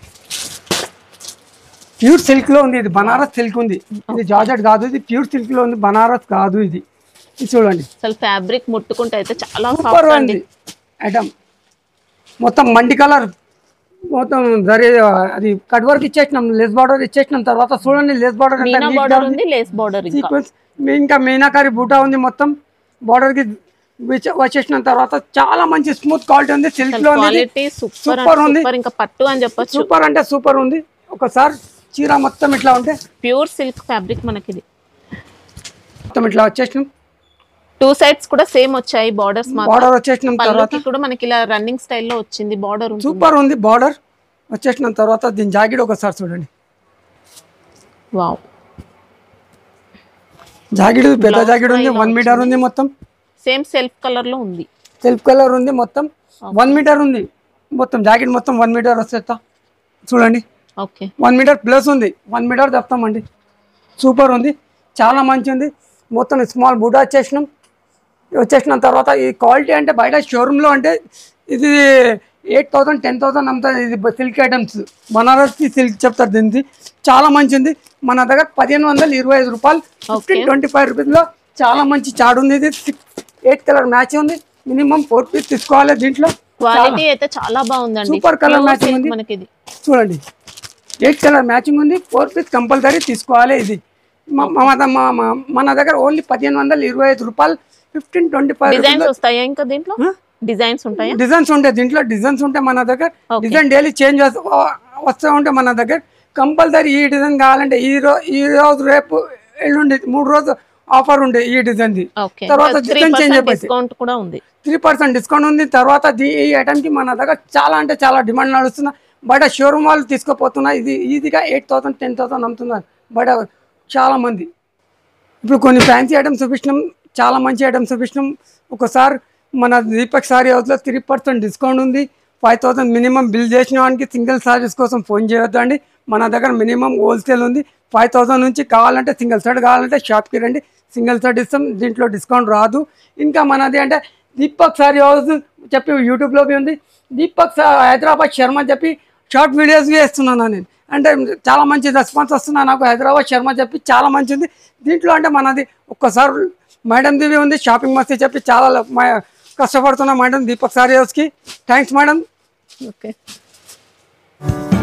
ప్యూర్ సిల్క్ లో ఉంది ఇది బనారస్ సిల్క్ ఉంది ఇది జార్జెట్ కాదు ఇది ప్యూర్ సిల్క్ లో ఉంది బనారస్ కాదు ఇది ఇది చూడండి అసలు ఫ్యాబ్రిక్ ముట్టుకుంటే అయితే చాలా సూపర్ సాఫ్ట్ అండి ఉంది ఐటమ్ మొత్తం మండి కలర్ మొత్తం జరి అది కట్ వర్క్ ఇచ్చేసినాం లెస్ బార్డర్ ఇచ్చేసినాం తర్వాత చూడండి లెస్ బార్డర్ మీనా బార్డర్ ఉంది లేస్ బార్డర్ ఇంకా సీక్వెన్స్ ఇంకా మీనాకారి బూటా ఉంది మొత్తం బార్డర్ కి విచ- వచ్చేసిన తర్వాత చాలా మంచి స్మూత్ క్వాలిటీ ఉంది సిల్క్ లో ఉంది క్వాలిటీ సూపర్ సూపర్ ఉంది సూపర్ ఇంకా పట్టు అని చెప్పొచ్చు సూపర్ అంటే సూపర్ ఉంది ఒకసారి చీర మొత్తం ఇట్లా ఉంటే ప్యూర్ సిల్క్ ఫ్యాబ్రిక్ మనకి ఇది మొత్తం ఇట్లా వచ్చేసినాం టూ సైడ్స్ కూడా సేమ్ వచ్చాయి బార్డర్స్ మాత్రం బార్డర్ వచ్చేసిన తర్వాత పళ్ళుకి కూడా మనకి ఇలా రన్నింగ్ స్టైల్లో వచ్చింది బార్డర్ ఉంటుంది సూపర్ ఉంది బార్డర్ వచ్చేసిన తర్వాత దీని జాకెట్ ఒకసారి చూడండి వావ్ జాకెట్ పెద్ద జాకెట్ ఉంది వన్ మీటర్ ఉంది మొత్తం సేమ్ సెల్ఫ్ కలర్ లో ఉంది సెల్ఫ్ కలర్ ఉంది మొత్తం వన్ మీటర్ ఉంది మొత్తం జాకెట్ మొత్తం వన్ మీటర్ వస్తే చూడండి ఓకే వన్ మీటర్ ప్లస్ ఉంది వన్ మీటర్ చెప్తామండి సూపర్ ఉంది చాలా మంచి ఉంది మొత్తం స్మాల్ బూటా వచ్చేసినాం వచ్చేసిన తర్వాత ఈ క్వాలిటీ అంటే బయట షోరూంలో అంటే ఇది ఎయిట్ థౌసండ్ టెన్ థౌసండ్ అమ్ముతుంది ఇది సిల్క్ ఐటమ్స్ బనారస్కి సిల్క్ చెప్తారు దీనికి చాలా మంచిది మన దగ్గర పదిహేను వందల ఇరవై ఐదు రూపాయలు ఫిఫ్టీన్ ట్వంటీ ఫైవ్ రూపీస్లో చాలా మంచి చాడు ఉంది ఇది ఎయిట్ కలర్ మ్యాచ్ ఉంది మినిమం ఫోర్ పీస్ తీసుకోవాలి దీంట్లో క్వాలిటీ అయితే చాలా బాగుందండి Super colour Pure matching silk ఉంది. మనకి ఇది చూడండి ఎయిట్ కలర్ మ్యాచింగ్ ఉంది ఫోర్ పీస్ కంపల్సరీ తీసుకోవాలి ఇది మా- మా- మా- మా- మన దగ్గర ఓన్లీ పదిహేను వందల ఇరవై ఐదు రూపాయలు ఫిఫ్టీన్ ట్వంటీ ఫైవ్ డిజైన్స్ వస్తాయా ఇంకా దీంట్లో డిజైన్స్ ఉంటాయా డిజైన్స్ ఉంటాయి దీంట్లో డిజైన్స్ ఉంటాయి మన దగ్గర Okay. డిజైన్ డైలీ చేంజ్ వస్తూ ఉంటాయి మన దగ్గర కంపల్సరీ ఈ డిజైన్ కావాలంటే ఈ రోజు ఈ రోజు రేపు ఎల్లుండి మూడు రోజు ఆఫర్ ఉండే ఈ డిజైన్ది ఓకే తర్వాత త్రీ డిజైన్ చేంజ్ అయిపోయింది డిస్కౌంట్ కూడా ఉంది త్రీ పర్సెంట్ డిస్కౌంట్ ఉంది తర్వాత దీ- ఈ ఐటమ్కి మన దగ్గర చాలా అంటే చాలా డిమాండ్ నడుస్తుంది బయట షోరూమ్ వాళ్ళు తీసుకుపోతున్నారు ఇది ఈజీగా ఎయిట్ థౌసండ్ టెన్ థౌసండ్ అమ్ముతున్నారు బయట చాలా మంది ఇప్పుడు కొన్ని ఫ్యాన్సీ ఐటమ్స్ చూపించినాం చాలా మంచి ఐటమ్స్ చూపించినాం ఒకసారి మన దీపక్ సారీ హౌస్లో త్రీ పర్సెంట్ డిస్కౌంట్ ఉంది ఫైవ్ థౌసండ్ మినిమం బిల్ చేసిన వానికి సింగిల్ సారీస్ కోసం ఫోన్ చేయొద్దండి మన దగ్గర మినిమం హోల్సేల్ ఉంది ఫైవ్ థౌసండ్ నుంచి కావాలంటే సింగిల్ సెట్ కావాలంటే షాప్కి రండి సింగిల్ సెట్ ఇస్తాం దీంట్లో డిస్కౌంట్ రాదు ఇంకా మనది అంటే దీపక్ సారీ హౌస్ చెప్పి యూట్యూబ్లో ఉంది దీపక్ సా- హైదరాబాద్ శర్మ అని చెప్పి షార్ట్ వీడియోస్ వేస్తున్నాను నేను అంటే చాలా మంచి రెస్పాన్స్ వస్తున్నా నాకు హైదరాబాద్ శర్మ చెప్పి చాలా మంచిది దీంట్లో అంటే మనది ఒక్కసారి మేడం దివి ఉంది షాపింగ్ మస్తీ చెప్పి చాలా ల- మ- కష్టపడుతున్నా మేడం దీపక్ సారీ హౌస్కి థ్యాంక్స్ మేడం ఓకే